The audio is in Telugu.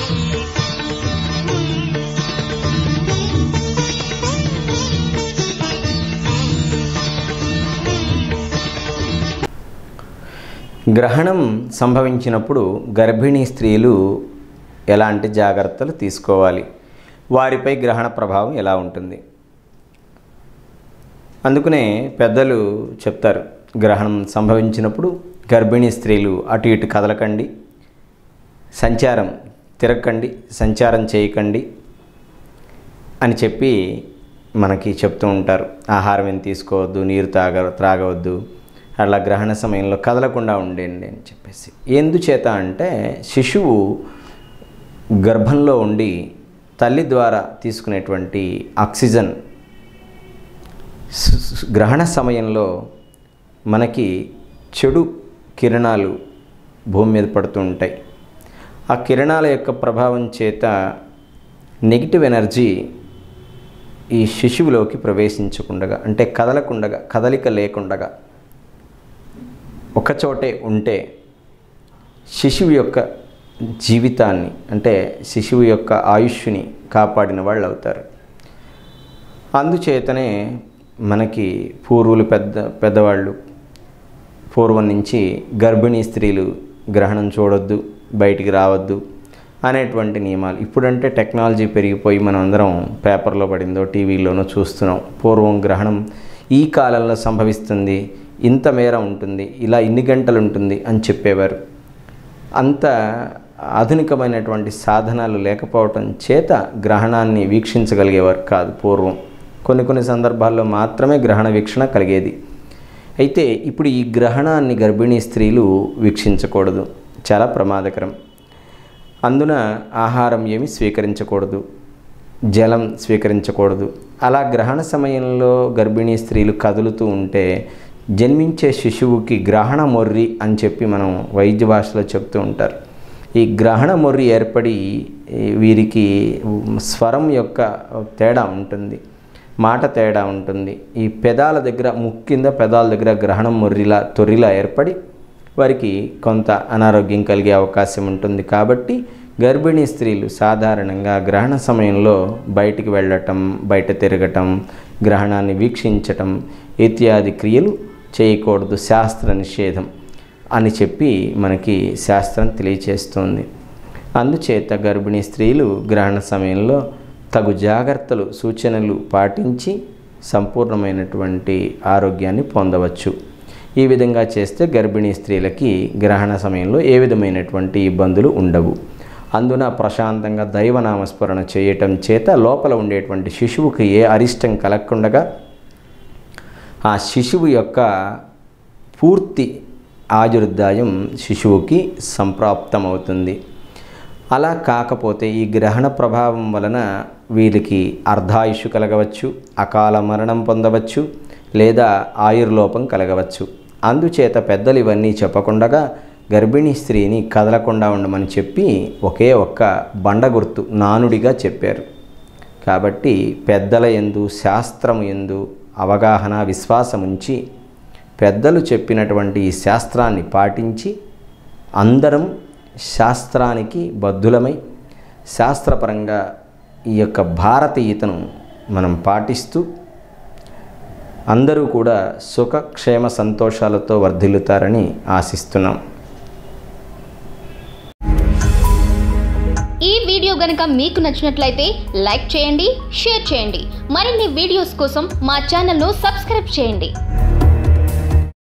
గ్రహణం సంభవించినప్పుడు గర్భిణీ స్త్రీలు ఎలాంటి జాగ్రత్తలు తీసుకోవాలి వారిపై గ్రహణ ప్రభావం ఎలా ఉంటుంది అందుకనే పెద్దలు చెప్తారు గ్రహణం సంభవించినప్పుడు గర్భిణీ స్త్రీలు అటు ఇటు కదలకండి సంచారం తిరగకండి సంచారం చేయకండి అని చెప్పి మనకి చెప్తూ ఉంటారు ఆహారం ఏం తీసుకోవద్దు నీరు తాగ త్రాగవద్దు అట్లా గ్రహణ సమయంలో కదలకుండా ఉండండి అని చెప్పేసి ఎందుచేత అంటే శిశువు గర్భంలో ఉండి తల్లి ద్వారా తీసుకునేటువంటి ఆక్సిజన్ స్- స్- గ్రహణ సమయంలో మనకి చెడు కిరణాలు భూమి మీద పడుతూ ఉంటాయి ఆ కిరణాల యొక్క ప్రభావం చేత నెగిటివ్ ఎనర్జీ ఈ శిశువులోకి ప్రవేశించకుండగా అంటే కదలకుండగా కదలిక లేకుండగా ఒకచోటే ఉంటే శిశువు యొక్క జీవితాన్ని అంటే శిశువు యొక్క ఆయుష్ని కాపాడిన వాళ్ళు అవుతారు అందుచేతనే మనకి పూర్వులు పెద్ద పెద్దవాళ్ళు పూర్వం నుంచి గర్భిణీ స్త్రీలు గ్రహణం చూడొద్దు బయటికి రావద్దు అనేటువంటి నియమాలు ఇప్పుడంటే టెక్నాలజీ పెరిగిపోయి మనం అందరం పేపర్లో పడిందో టీవీలోనో చూస్తున్నాం పూర్వం గ్రహణం ఈ కాలంలో సంభవిస్తుంది ఇంత మేర ఉంటుంది ఇలా ఇన్ని గంటలు ఉంటుంది అని చెప్పేవారు అంత ఆధునికమైనటువంటి సాధనాలు లేకపోవటం చేత గ్రహణాన్ని వీక్షించగలిగేవారు కాదు పూర్వం కొన్ని కొన్ని సందర్భాల్లో మాత్రమే గ్రహణ వీక్షణ కలిగేది అయితే ఇప్పుడు ఈ గ్రహణాన్ని గర్భిణీ స్త్రీలు వీక్షించకూడదు చాలా ప్రమాదకరం అందున ఆహారం ఏమి స్వీకరించకూడదు జలం స్వీకరించకూడదు అలా గ్రహణ సమయంలో గర్భిణీ స్త్రీలు కదులుతూ ఉంటే జన్మించే శిశువుకి గ్రహణ మొర్రి అని చెప్పి మనం వైద్య భాషలో చెప్తూ ఉంటారు ఈ గ్రహణ మొర్రి ఏర్పడి ఈ వీరికి స్వరం యొక్క తేడా ఉంటుంది మాట తేడా ఉంటుంది ఈ పెదాల దగ్గర ముక్కింద పెదాల దగ్గర గ్రహణం మొర్రిలా తొర్రిలా ఏర్పడి వారికి కొంత అనారోగ్యం కలిగే అవకాశం ఉంటుంది కాబట్టి గర్భిణీ స్త్రీలు సాధారణంగా గ్రహణ సమయంలో బయటికి వెళ్ళటం బయట తిరగటం గ్రహణాన్ని వీక్షించటం ఇత్యాది క్రియలు చేయకూడదు శాస్త్ర నిషేధం అని చెప్పి మనకి శాస్త్రం తెలియచేస్తుంది అందుచేత గర్భిణీ స్త్రీలు గ్రహణ సమయంలో తగు జాగ్రత్తలు సూచనలు పాటించి సంపూర్ణమైనటువంటి ఆరోగ్యాన్ని పొందవచ్చు ఈ విధంగా చేస్తే గర్భిణీ స్త్రీలకి గ్రహణ సమయంలో ఏ విధమైనటువంటి ఇబ్బందులు ఉండవు అందున ప్రశాంతంగా దైవనామస్మరణ చేయటం చేత లోపల ఉండేటువంటి శిశువుకి ఏ అరిష్టం కలగకుండగా ఆ శిశువు యొక్క పూర్తి ఆయుర్దాయం శిశువుకి సంప్రాప్తమవుతుంది అలా కాకపోతే ఈ గ్రహణ ప్రభావం వలన వీరికి అర్ధాయుషు కలగవచ్చు అకాల మరణం పొందవచ్చు లేదా ఆయుర్లోపం కలగవచ్చు అందుచేత పెద్దలు ఇవన్నీ చెప్పకుండగా గర్భిణీ స్త్రీని కదలకుండా ఉండమని చెప్పి ఒకే ఒక్క బండ గుర్తు నానుడిగా చెప్పారు కాబట్టి పెద్దల ఎందు శాస్త్రము ఎందు అవగాహన విశ్వాసం ఉంచి పెద్దలు చెప్పినటువంటి ఈ శాస్త్రాన్ని పాటించి అందరం శాస్త్రానికి బద్ధులమై శాస్త్రపరంగా ఈ యొక్క భారతీయతను మనం పాటిస్తూ అందరూ కూడా సుఖ క్షేమ సంతోషాలతో వర్ధిల్లుతారని ఆశిస్తున్నాం ఈ వీడియో గనక మీకు నచ్చినట్లయితే లైక్ చేయండి షేర్ చేయండి మరిన్ని వీడియోస్ కోసం మా ఛానల్ను సబ్స్క్రైబ్ చేయండి